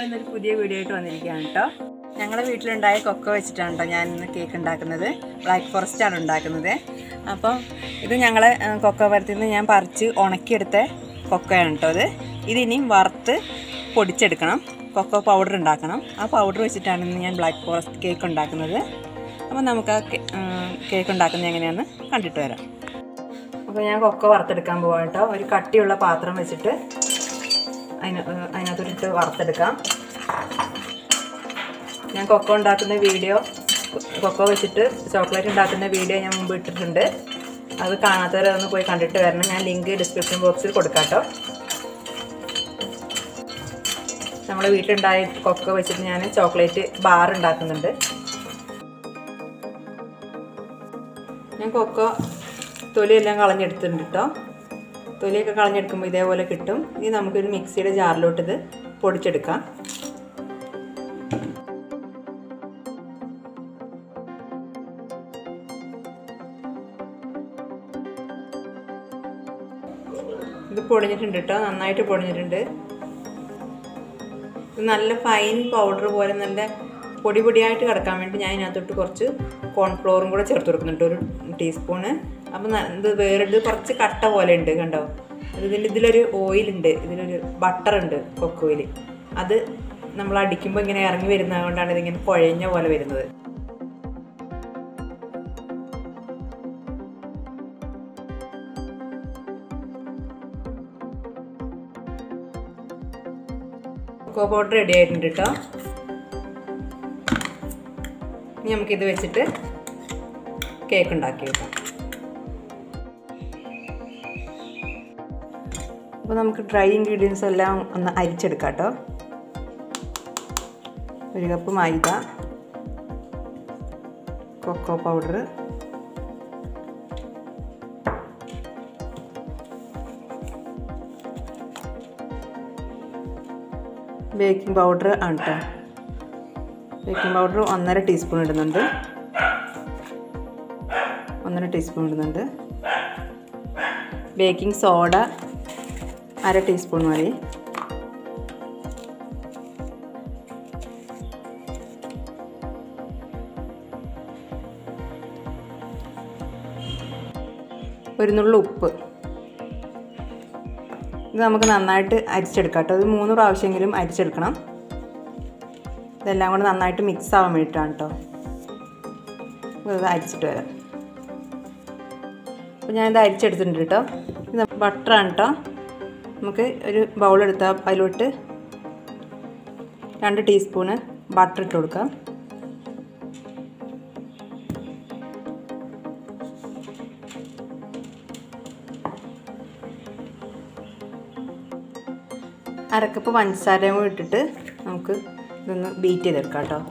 ഇന്നൊരു പുതിയ വീഡിയോ ആയിട്ട് വന്നിരിക്കുകയാണ് കേട്ടോ ഞങ്ങളെ വീട്ടിലുണ്ടായ കൊക്കോ വെച്ചിട്ടാണ് കേട്ടോ ഞാൻ ഇന്ന് കേക്ക് ഉണ്ടാക്കുന്നത് ബ്ലാക്ക് ഫോറസ്റ്റ് ആണ് ഉണ്ടാക്കുന്നത് അപ്പം ഇത് ഞങ്ങൾ കൊക്കോ മരത്തിൽ നിന്ന് ഞാൻ പറിച്ച് ഉണക്കിയെടുത്ത കൊക്കോയാണ് കേട്ടോ ഇത് ഇതിനിയും വറുത്ത് പൊടിച്ചെടുക്കണം കൊക്കോ പൗഡർ ഉണ്ടാക്കണം ആ പൗഡർ വെച്ചിട്ടാണ് ഇന്ന് ഞാൻ ബ്ലാക്ക് ഫോറസ്റ്റ് കേക്ക് ഉണ്ടാക്കുന്നത് അപ്പം നമുക്ക് ആ കേ- ആ, കേക്ക് ഉണ്ടാക്കുന്നത് എങ്ങനെയാണെന്ന് കണ്ടിട്ട് വരാം അപ്പോൾ ഞാൻ കൊക്കോ വറുത്തെടുക്കാൻ പോകാം കേട്ടോ ഒരു കട്ടിയുള്ള പാത്രം വെച്ചിട്ട് അതിന് അതിനകത്തോട്ടിട്ട് വറുത്തെടുക്കാം ഞാൻ കൊക്കോ ഉണ്ടാക്കുന്ന വീഡിയോ കൊക്കോ വെച്ചിട്ട് ചോക്ലേറ്റ് ഉണ്ടാക്കുന്ന വീഡിയോ ഞാൻ മുമ്പ് ഇട്ടിട്ടുണ്ട് അത് കാണാത്തവരൊന്ന് പോയി കണ്ടിട്ട് വരണം ഞാൻ ലിങ്ക് ഡിസ്ക്രിപ്ഷൻ ബോക്സിൽ കൊടുക്കാം കേട്ടോ നമ്മുടെ വീട്ടിലുണ്ടായ കൊക്കോ വെച്ചിട്ട് ഞാൻ ചോക്ലേറ്റ് ബാർ ഉണ്ടാക്കുന്നുണ്ട് ഞാൻ കൊക്കോ തൊലിയെല്ലാം കളഞ്ഞെടുത്തിട്ടുണ്ട് കേട്ടോ തൊലിയൊക്കെ കളഞ്ഞെടുക്കുമ്പോൾ ഇതേപോലെ കിട്ടും ഇനി നമുക്കൊരു മിക്സിയുടെ ജാറിലോട്ട് ഇത് പൊടിച്ചെടുക്കാം ഇത് പൊടിഞ്ഞിട്ടുണ്ട് കേട്ടോ നന്നായിട്ട് പൊടിഞ്ഞിട്ടുണ്ട് ഇത് നല്ല ഫൈൻ പൗഡർ പോലെ നല്ല പൊടി പൊടിയായിട്ട് കിടക്കാൻ വേണ്ടി ഞാൻ ഇതിനകത്തോട്ട് കുറച്ച് കോൺഫ്ലോറും കൂടെ ചേർത്ത് കൊടുക്കുന്നുണ്ട് ഒരു ടീസ്പൂണ് അപ്പം ഇത് വേറെ ഇത് കുറച്ച് കട്ട പോലെ ഉണ്ട് കണ്ടോ ഇതിൽ ഇതിലൊരു ഓയിലുണ്ട് ഇതിലൊരു ബട്ടർ ഉണ്ട് കൊക്കോയിൽ അത് നമ്മൾ അടിക്കുമ്പോൾ ഇങ്ങനെ ഇറങ്ങി വരുന്നത് കൊണ്ടാണ് ഇതിങ്ങനെ കുഴഞ്ഞ പോലെ വരുന്നത് കൊക്കോ പൗഡർ റെഡി ആയിട്ടുണ്ട് കേട്ടോ ഇനി നമുക്കിത് വെച്ചിട്ട് കേക്ക് ഉണ്ടാക്കി വെക്കാം അപ്പോൾ നമുക്ക് ഡ്രൈ ഇൻഗ്രീഡിയൻസ് എല്ലാം ഒന്ന് അരിച്ചെടുക്കാം കേട്ടോ ഒരു cup maida cocoa powder baking powder ആണ് കേട്ടോ ബേക്കിംഗ് പൗഡർ ഒന്നര ടീസ്പൂൺ ഇടുന്നുണ്ട് ഒന്നര ടീസ്പൂൺ ഇടുന്നുണ്ട് ബേക്കിംഗ് സോഡ അര ടീസ്പൂൺ മതി ഒരു നുള്ള ഉപ്പ് ഇത് നമുക്ക് നന്നായിട്ട് അരിച്ചെടുക്കാം കേട്ടോ ഇത് മൂന്ന് പ്രാവശ്യമെങ്കിലും അരിച്ചെടുക്കണം ഇതെല്ലാം കൂടെ നന്നായിട്ട് മിക്സ് ആവാൻ വേണ്ടിയിട്ടാണ് കേട്ടോ അപ്പോൾ ഇത് അരിച്ചിട്ട് വരാം അപ്പോൾ ഞാനിത് അരിച്ചെടുത്തിട്ടുണ്ട് കേട്ടോ ഇത് ബട്ടറാണ് കേട്ടോ നമുക്ക് ഒരു ബൗൾ എടുത്താൽ അതിലോട്ട് രണ്ട് ടീസ്പൂണ് ബട്ടർ ഇട്ട് കൊടുക്കാം അരക്കപ്പ് പഞ്ചസാരയും കൂടി ഇട്ടിട്ട് നമുക്ക് ഇതൊന്ന് ബീറ്റ് ചെയ്തെടുക്കാം കേട്ടോ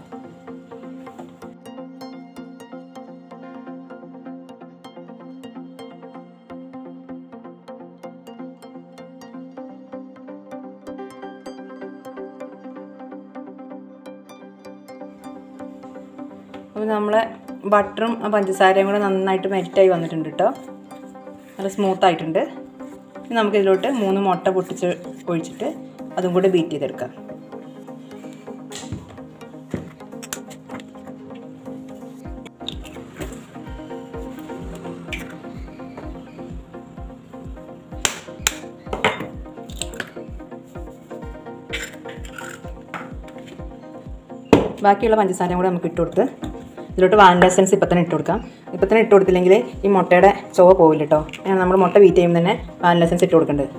അപ്പോൾ നമ്മളെ ബട്ടറും പഞ്ചസാരയും കൂടെ നന്നായിട്ട് മെൽറ്റായി വന്നിട്ടുണ്ട് കേട്ടോ നല്ല സ്മൂത്ത് ആയിട്ടുണ്ട് ഇനി നമുക്കിതിലോട്ട് മൂന്ന് മുട്ട പൊട്ടിച്ച് ഒഴിച്ചിട്ട് അതും കൂടെ ബീറ്റ് ചെയ്തെടുക്കാം ബാക്കിയുള്ള പഞ്ചസാരയും കൂടെ നമുക്ക് ഇട്ട് കൊടുത്ത് ഇതിലോട്ട് വാനില എസൻസ് ഇപ്പം തന്നെ ഇട്ട് കൊടുക്കാം ഇപ്പം തന്നെ ഇട്ട് കൊടുത്തില്ലെങ്കിൽ ഈ മുട്ടയുടെ ചുവ പോവില്ല കേട്ടോ ഞാൻ നമ്മൾ മുട്ട ബീറ്റ് ചെയ്യുമ്പോൾ തന്നെ വാനില എസൻസ് ഇട്ട് കൊടുക്കേണ്ടത്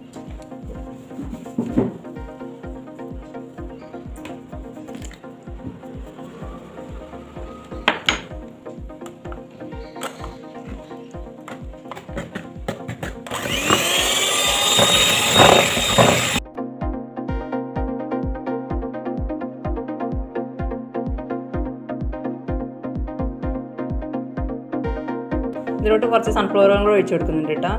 ഇതിലോട്ട് കുറച്ച് സൺഫ്ലവർ ഓയിൽ കൂടെ ഒഴിച്ചു കൊടുക്കുന്നുണ്ട് കേട്ടോ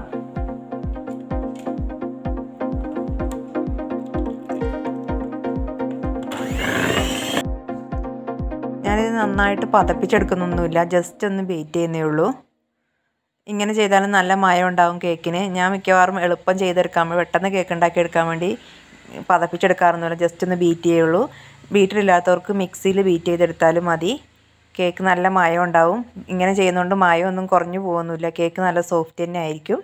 ഞാനിത് നന്നായിട്ട് പതപ്പിച്ചെടുക്കുന്നൊന്നുമില്ല ജസ്റ്റ് ഒന്ന് ബീറ്റ് ചെയ്യുന്നേ ഉള്ളൂ ഇങ്ങനെ ചെയ്താലും നല്ല മയം ഉണ്ടാവും കേക്കിന് ഞാൻ മിക്കവാറും എളുപ്പം ചെയ്തെടുക്കാൻ വേണ്ടി പെട്ടെന്ന് കേക്ക് ഉണ്ടാക്കി എടുക്കാൻ വേണ്ടി പതപ്പിച്ചെടുക്കാറൊന്നുമില്ല ജസ്റ്റ് ഒന്ന് ബീറ്റ് ചെയ്യുള്ളൂ ബീറ്റർ ഇല്ലാത്തവർക്ക് മിക്സിയിൽ ബീറ്റ് ചെയ്തെടുത്താലും മതി കേക്ക് നല്ല മയം ഉണ്ടാവും ഇങ്ങനെ ചെയ്യുന്നതുകൊണ്ട് മയം ഒന്നും കുറഞ്ഞു പോകുന്നില്ല കേക്ക് നല്ല സോഫ്റ്റ് തന്നെ ആയിരിക്കും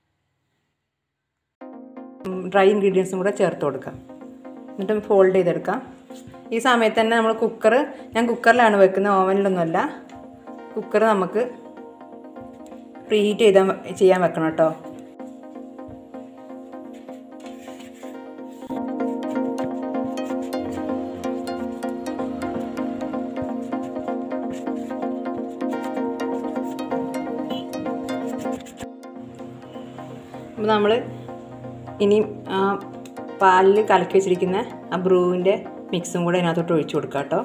ഡ്രൈ ഇൻഗ്രീഡിയൻസും കൂടെ ചേർത്ത് കൊടുക്കാം എന്നിട്ട് ഫോൾഡ് ചെയ്തെടുക്കാം ഈ സമയത്ത് തന്നെ നമ്മൾ കുക്കർ ഞാൻ കുക്കറിലാണ് വെക്കുന്നത് ഓവനിലൊന്നുമല്ല കുക്കർ നമുക്ക് പ്രീ ഹീറ്റ് ചെയ്താൽ ചെയ്യാൻ വെക്കണം കേട്ടോ അപ്പോൾ നമ്മൾ ഇനി ആ പാലിൽ കലക്കി വെച്ചിരിക്കുന്ന ആ ബ്രൂവിൻ്റെ മിക്സും കൂടെ അതിനകത്തോട്ട് ഒഴിച്ചു കൊടുക്കാം കേട്ടോ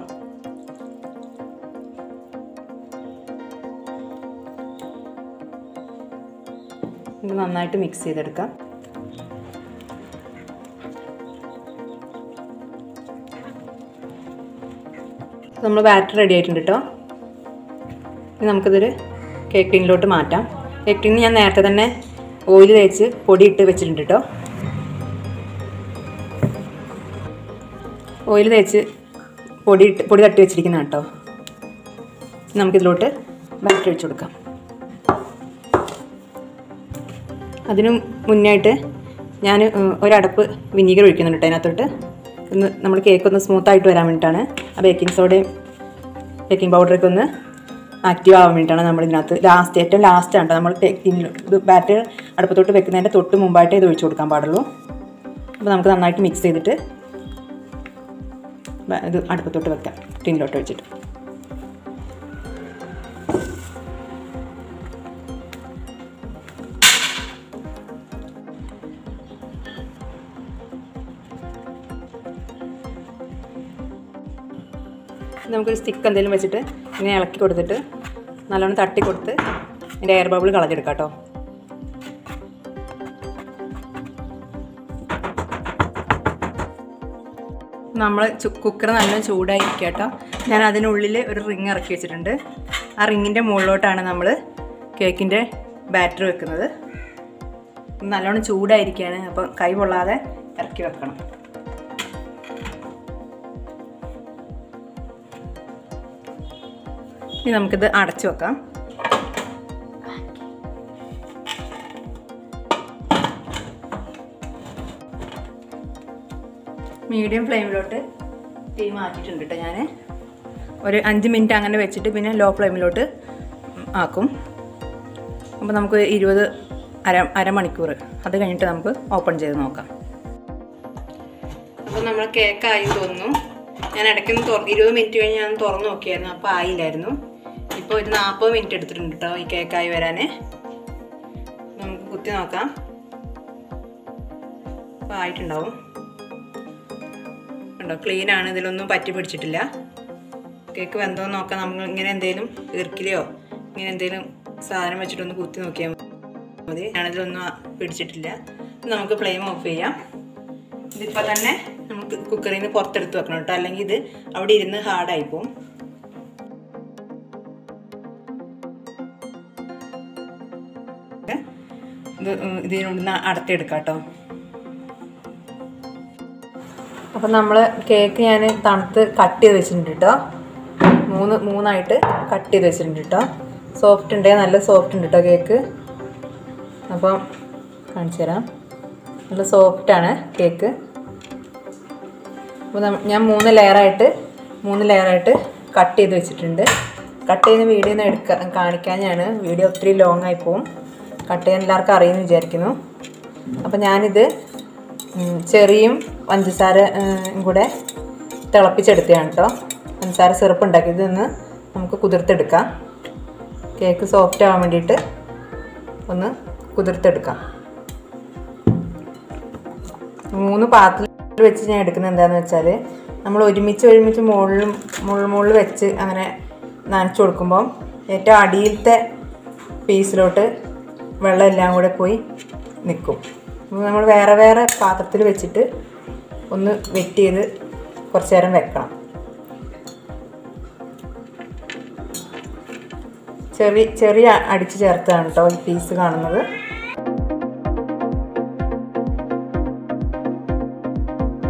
ഇത് നന്നായിട്ട് മിക്സ് ചെയ്തെടുക്കാം നമ്മൾ ബാറ്റർ റെഡി ആയിട്ടുണ്ട് കേട്ടോ ഇനി നമുക്കിതൊരു കേക്ക് ടിന്നിലോട്ട് മാറ്റാം കേക്ക് ടിന്ന് ഞാൻ നേരത്തെ തന്നെ ഓയിൽ തേച്ച് പൊടി ഇട്ട് വെച്ചിട്ടുണ്ട് കേട്ടോ ഓയിൽ തേച്ച് പൊടി ഇട്ട് പൊടി തട്ടി വെച്ചിരിക്കുന്ന കേട്ടോ നമുക്കിതിലോട്ട് ബാറ്റർ ഒഴിച്ചു കൊടുക്കാം അതിന് മുന്നായിട്ട് ഞാൻ ഒരടപ്പ് വിനീഗർ ഒഴിക്കുന്നുണ്ട് കേട്ടോ അതിനകത്തോട്ട് ഒന്ന് നമ്മൾ കേക്ക് ഒന്ന് സ്മൂത്തായിട്ട് വരാൻ വേണ്ടിയിട്ടാണ് ആ ബേക്കിംഗ് സോഡയും ബേക്കിംഗ് പൗഡറൊക്കെ ഒന്ന് ആക്റ്റീവ് ആവാൻ വേണ്ടിയിട്ടാണ് നമ്മൾ ഇതിനകത്ത് ലാസ്റ്റ് ഏറ്റവും ലാസ്റ്റാണ് കേട്ടോ നമ്മൾ ബേക്കിംഗ് ഇത് ബാറ്റർ അടുപ്പത്തോട്ട് വെക്കുന്നതിൻ്റെ തൊട്ട് മുമ്പായിട്ട് ഇത് ഒഴിച്ചു കൊടുക്കാൻ പാടുള്ളൂ അപ്പോൾ നമുക്ക് നന്നായിട്ട് മിക്സ് ചെയ്തിട്ട് ബ- ഇത് അടുപ്പത്തോട്ട് വെക്കാം ടിന്നിലോട്ട് വെച്ചിട്ട് നമുക്കൊരു സ്റ്റിക്ക് എന്തെങ്കിലും വെച്ചിട്ട് ഇങ്ങനെ ഇളക്കി കൊടുത്തിട്ട് നല്ലോണം തട്ടി കൊടുത്ത് അതിൻ്റെ എയർ ബബിൾ കളഞ്ഞെടുക്കാം കേട്ടോ നമ്മൾ കുക്കർ നല്ല ചൂടായിരിക്കുക കേട്ടോ ഞാൻ അതിനുള്ളിൽ ഒരു റിങ് ഇറക്കി വെച്ചിട്ടുണ്ട് ആ റിങ്ങിൻ്റെ മുകളിലോട്ടാണ് നമ്മൾ കേക്കിൻ്റെ ബാറ്റർ വെക്കുന്നത് നല്ലോണം ചൂടായിരിക്കുകയാണ് അപ്പോൾ കൈ പൊള്ളാതെ ഇറക്കി വെക്കണം ഇനി നമുക്കിത് അടച്ചു വെക്കാം മീഡിയം ഫ്ലെയിമിലോട്ട് തീ മാറ്റിയിട്ടുണ്ട് കേട്ടോ ഞാൻ ഒരു അഞ്ച് മിനിറ്റ് അങ്ങനെ വെച്ചിട്ട് പിന്നെ ലോ ഫ്ലെയിമിലോട്ട് ആക്കും അപ്പോൾ നമുക്ക് ഇരുപത് അര അരമണിക്കൂർ അത് കഴിഞ്ഞിട്ട് നമുക്ക് ഓപ്പൺ ചെയ്ത് നോക്കാം അപ്പോൾ നമ്മൾ കേക്കായി തോന്നുന്നു ഞാൻ ഇടയ്ക്കൊന്ന് തുറ ഇരുപത് മിനിറ്റ് കഴിഞ്ഞ് ഞാൻ തുറന്ന് നോക്കിയായിരുന്നു അപ്പോൾ ആയില്ലായിരുന്നു ഇപ്പോൾ ഒരു നാൽപ്പത് മിനിറ്റ് എടുത്തിട്ടുണ്ട് കേട്ടോ ഈ കേക്കായി വരാൻ നമുക്ക് കുത്തി നോക്കാം അപ്പോൾ ആയിട്ടുണ്ടാവും കണ്ടോ ക്ലീൻ ആണ് ഇതിലൊന്നും പറ്റി പിടിച്ചിട്ടില്ല കേക്ക് വെന്തോന്ന് നോക്കാം നമ്മൾ ഇങ്ങനെ എന്തെങ്കിലും ഇർക്കിലയോ ഇങ്ങനെ എന്തെങ്കിലും സാധനം വെച്ചിട്ടൊന്ന് കുത്തി നോക്കിയാൽ മതി ഞാനിതിലൊന്നും പിടിച്ചിട്ടില്ല ഇനി നമുക്ക് ഫ്ലെയിം ഓഫ് ചെയ്യാം ഇതിപ്പോൾ തന്നെ നമുക്ക് കുക്കറിൽ നിന്ന് പുറത്തെടുത്ത് വെക്കണം കേട്ടോ അല്ലെങ്കിൽ ഇത് അവിടെ ഇരുന്ന് ഹാർഡായി പോവും ഇത് ഇതിനോട് അടത്തിയെടുക്കാം കേട്ടോ അപ്പം നമ്മൾ കേക്ക് ഞാൻ തണുത്ത് കട്ട് ചെയ്ത് വെച്ചിട്ടുണ്ട് കേട്ടോ മൂന്ന് മൂന്നായിട്ട് കട്ട് ചെയ്ത് വെച്ചിട്ടുണ്ട് കേട്ടോ സോഫ്റ്റ് ഉണ്ട് നല്ല സോഫ്റ്റ് ഉണ്ട് കേട്ടോ കേക്ക് അപ്പം കാണിച്ചു തരാം നല്ല സോഫ്റ്റാണ് കേക്ക് അപ്പോൾ നം- ഞാൻ മൂന്ന് ലെയറായിട്ട് മൂന്ന് ലെയറായിട്ട് കട്ട് ചെയ്ത് വെച്ചിട്ടുണ്ട് കട്ട് ചെയ്യുന്ന വീഡിയോ ഒന്ന് എടുക്കാൻ കാണിക്കാൻ ഞാൻ വീഡിയോ ഒത്തിരി ലോങ് ആയി പോവും കട്ട് ചെയ്യാൻ എല്ലാവർക്കും അറിയുമെന്ന് വിചാരിക്കുന്നു അപ്പോൾ ഞാനിത് ഉം, ചെറിയും പഞ്ചസാര ഉം, കൂടെ തിളപ്പിച്ചെടുത്തതാണ് കേട്ടോ പഞ്ചസാര സിറപ്പ് ഉണ്ടാക്കിയത് നിന്ന് നമുക്ക് കുതിർത്തെടുക്കാം കേക്ക് സോഫ്റ്റ് ആവാൻ വേണ്ടിയിട്ട് ഒന്ന് കുതിർത്തെടുക്കാം മൂന്ന് പാത്രത്തിൽ വെച്ച് ഞാൻ എടുക്കുന്നത് എന്താണെന്ന് വെച്ചാൽ നമ്മൾ ഒരുമിച്ച് ഒരുമിച്ച് മുകളിലും മുകളിൽ മുകളിൽ വെച്ച് അങ്ങനെ നനച്ചു കൊടുക്കുമ്പം ഏറ്റവും അടിയിലത്തെ പീസിലോട്ട് വെള്ളം എല്ലാം കൂടെ പോയി നിൽക്കും അപ്പോൾ നമ്മൾ വേറെ വേറെ പാത്രത്തിൽ വെച്ചിട്ട് ഒന്ന് വെറ്റ് ചെയ്ത് കുറച്ച് നേരം വെക്കണം ചെറിയ ചെറിയ അടിച്ച് ചേർത്താണ് കേട്ടോ ഈ പീസ് കാണുന്നത്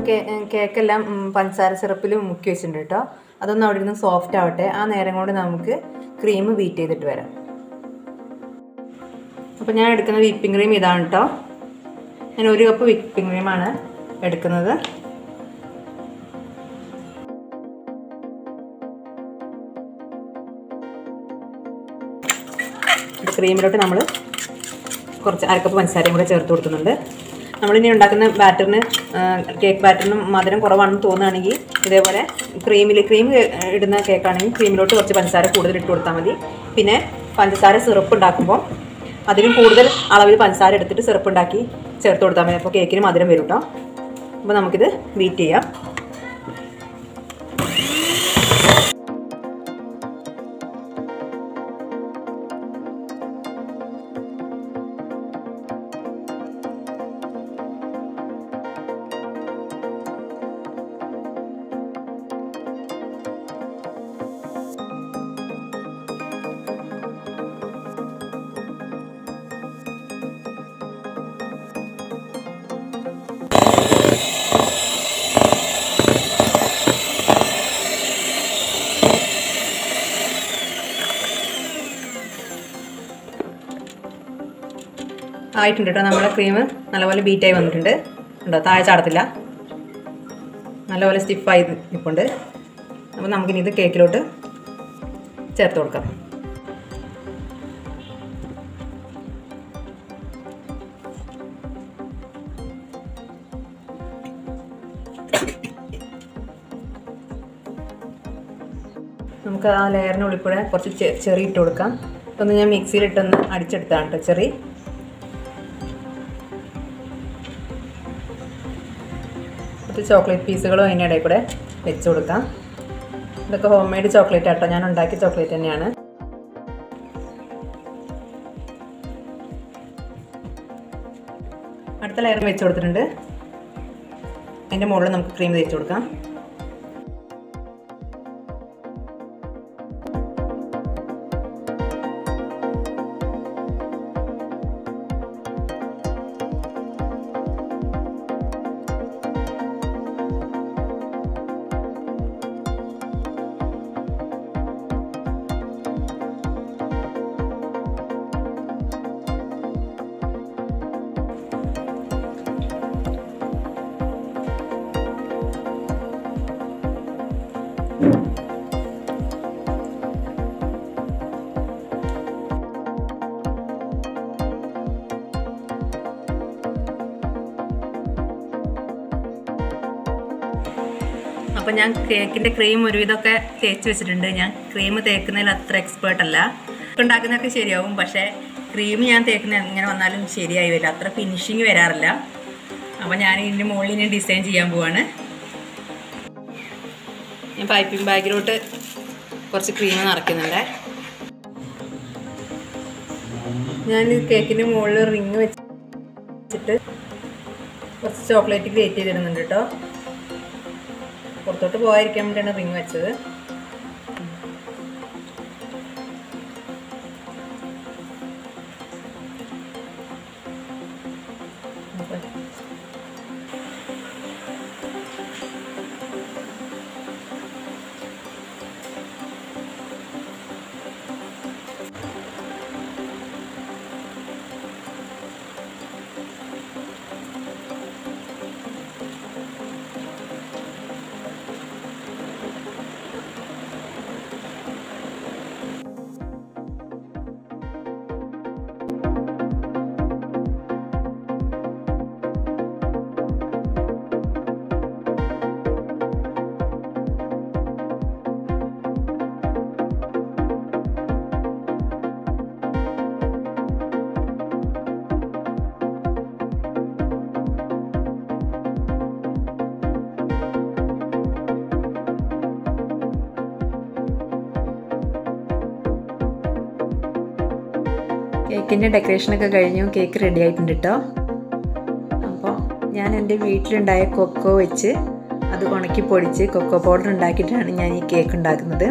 കേ കേക്കെല്ലാം ഉം, പഞ്ചസാര സിറപ്പിൽ മുക്കി വെച്ചിട്ടുണ്ട് കേട്ടോ അതൊന്ന് അവിടെ ഇരുന്ന് സോഫ്റ്റ് ആവട്ടെ ആ നേരം കൊണ്ട് നമുക്ക് ക്രീം ബീറ്റ് ചെയ്തിട്ട് വരാം അപ്പോൾ ഞാൻ എടുക്കുന്ന വിപ്പിംഗ് ക്രീം ഇതാണ് കേട്ടോ ഞാൻ ഒരു കപ്പ് വിപ്പിംഗ് ക്രീമാണ് എടുക്കുന്നത് ക്രീമിലോട്ട് നമ്മൾ കുറച്ച് അരക്കപ്പ് പഞ്ചസാരയും കൂടെ ചേർത്ത് കൊടുക്കുന്നുണ്ട് നമ്മളിനി ഉണ്ടാക്കുന്ന ബാറ്ററിന് കേക്ക് ബാറ്ററിന് മധുരം കുറവാണെന്ന് തോന്നുകയാണെങ്കിൽ ഇതേപോലെ ക്രീമിൽ ക്രീം ഇടുന്ന കേക്കാണെങ്കിൽ ക്രീമിലോട്ട് കുറച്ച് പഞ്ചസാര കൂടുതൽ ഇട്ട് കൊടുത്താൽ മതി പിന്നെ പഞ്ചസാര സിറപ്പ് ഉണ്ടാക്കുമ്പോൾ അതിലും കൂടുതൽ അളവിൽ പഞ്ചസാര എടുത്തിട്ട് സിറപ്പ് ഉണ്ടാക്കി ചേർത്ത് കൊടുത്താൽ മതി അപ്പോൾ കേക്കിന് മധുരം വരും കേട്ടോ അപ്പോൾ നമുക്കിത് ബീറ്റ് ചെയ്യാം ആയിട്ടുണ്ട് കേട്ടോ നമ്മുടെ ക്രീം നല്ലപോലെ ബീറ്റായി വന്നിട്ടുണ്ട് ഉണ്ടോ താഴെ ചാടത്തില്ല നല്ലപോലെ സ്റ്റിഫായി നിൽപ്പുണ്ട് അപ്പോൾ നമുക്കിനി ഇത് കേക്കിലോട്ട് ചേർത്ത് കൊടുക്കാം നമുക്ക് ആ ലെയറിനുള്ളിൽ കൂടെ കുറച്ച് ചെ- ചെറി ഇട്ട് കൊടുക്കാം ഒന്ന് ഞാൻ മിക്സിയിലിട്ടൊന്ന് അടിച്ചെടുത്താണ് കേട്ടോ ചെറി കുറച്ച് ചോക്ലേറ്റ് പീസുകളും അതിൻ്റെ ഇടയിൽ കൂടെ വെച്ച് കൊടുക്കാം ഇതൊക്കെ ഹോം മെയ്ഡ് ചോക്ലേറ്റ് ആട്ടോ ഞാൻ ഉണ്ടാക്കിയ ചോക്ലേറ്റ് തന്നെയാണ് അടുത്ത ലെയർ വെച്ച് കൊടുത്തിട്ടുണ്ട് അതിൻ്റെ മുകളിൽ നമുക്ക് ക്രീം തേച്ച് കൊടുക്കാം അപ്പോൾ ഞാൻ കേക്കിൻ്റെ ക്രീം ഒരുവിധമൊക്കെ തേച്ച് വെച്ചിട്ടുണ്ട് ഞാൻ ക്രീം തേക്കുന്നതിൽ അത്ര എക്സ്പേർട്ട് അല്ല ഉണ്ടാക്കുന്നതൊക്കെ ശരിയാവും പക്ഷേ ക്രീം ഞാൻ തേക്കുന്ന എങ്ങനെ വന്നാലും ശരിയായി വരില്ല അത്ര ഫിനിഷിങ് വരാറില്ല അപ്പോൾ ഞാൻ ഇതിൻ്റെ മുകളിൽ ഇനി ഡിസൈൻ ചെയ്യാൻ പോവാണ് ഞാൻ പൈപ്പിംഗ് ബാഗിലോട്ട് കുറച്ച് ക്രീം നിറയ്ക്കുന്നുണ്ട് ഞാൻ കേക്കിൻ്റെ മുകളിൽ റിങ് വെച്ചിട്ട് കുറച്ച് ചോക്ലേറ്റ് ഗ്രേറ്റ് ചെയ്തിടുന്നുണ്ട് കേട്ടോ പുറത്തോട്ട് പോകാതിരിക്കാൻ വേണ്ടിയാണ് റിങ് വെച്ചത് കേക്കിൻ്റെ ഡെക്കറേഷനൊക്കെ കഴിഞ്ഞു കേക്ക് റെഡി ആയിട്ടുണ്ട് കേട്ടോ അപ്പോൾ ഞാൻ എൻ്റെ വീട്ടിലുണ്ടായ കൊക്കോ വെച്ച് അത് ഉണക്കി പൊടിച്ച് കൊക്കോ പൗഡർ ഉണ്ടാക്കിയിട്ടാണ് ഞാൻ ഈ കേക്ക് ഉണ്ടാക്കുന്നത്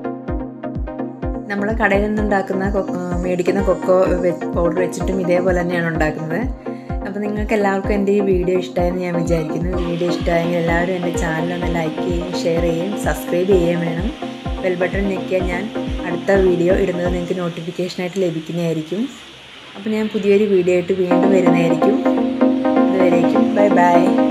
നമ്മൾ കടയിൽ നിന്ന് ഉണ്ടാക്കുന്ന കൊക്കോ മേടിക്കുന്ന കൊക്കോ പൗഡർ വെച്ചിട്ടും ഇതേപോലെ തന്നെയാണ് ഉണ്ടാക്കുന്നത് അപ്പോൾ നിങ്ങൾക്ക് എല്ലാവർക്കും എൻ്റെ ഈ വീഡിയോ ഇഷ്ടമായെന്ന് ഞാൻ വിചാരിക്കുന്നു വീഡിയോ ഇഷ്ടമായെങ്കിൽ എല്ലാവരും എൻ്റെ ചാനൽ ഒന്ന് ലൈക്ക് ചെയ്യുകയും ഷെയർ ചെയ്യുകയും സബ്സ്ക്രൈബ് ചെയ്യുകയും വേണം ബെൽ ബട്ടൺ ഞെക്കിയാൽ ഞാൻ അടുത്ത വീഡിയോ ഇടുന്നത് നിങ്ങൾക്ക് നോട്ടിഫിക്കേഷനായിട്ട് ലഭിക്കുന്നതായിരിക്കും അപ്പോൾ ഞാൻ പുതിയൊരു വീഡിയോ ആയിട്ട് വീണ്ടും വരുന്നതായിരിക്കും അതുവരേക്കും ബൈ ബൈ